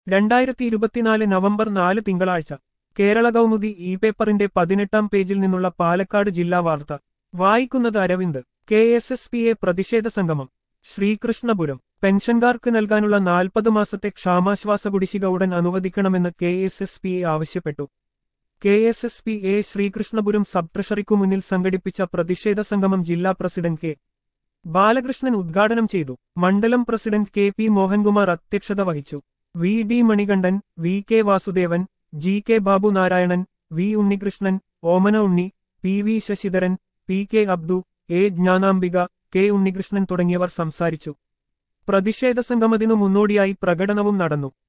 രണ്ടായിരത്തി ഇരുപത്തിനാല് നവംബർ നാല് തിങ്കളാഴ്ച കേരള കൗമുദി ഇ പേപ്പറിന്റെ പതിനെട്ടാം പേജിൽ നിന്നുള്ള പാലക്കാട് ജില്ലാ വാർത്ത വായിക്കുന്നത് Aravind K S S P A പ്രതിഷേധ സംഗമം ശ്രീകൃഷ്ണപുരം പെൻഷൻകാർക്ക് നൽകാനുള്ള നാൽപ്പത് മാസത്തെ ക്ഷാമാശ്വാസ കുടിശ്ശിക ഉടൻ അനുവദിക്കണമെന്ന് K S S P A ആവശ്യപ്പെട്ടു K S S P A Sreekrishnapuram sub ട്രഷറിക്കു മുന്നിൽ സംഘടിപ്പിച്ച പ്രതിഷേധ സംഗമം ജില്ലാ പ്രസിഡന്റ് കെ ബാലകൃഷ്ണൻ ഉദ്ഘാടനം ചെയ്തു മണ്ഡലം പ്രസിഡന്റ് കെ പി മോഹൻകുമാർ അധ്യക്ഷത വഹിച്ചു V D Manikandan V K Vasudevan G K Babu Narayanan V Unnikrishnan Omana Unni P V Sasidharan P K Abdu A Jnanambika K Unnikrishnan തുടങ്ങിയവർ സംസാരിച്ചു പ്രതിഷേധ സംഗമത്തിനു മുന്നോടിയായി പ്രകടനവും നടന്നു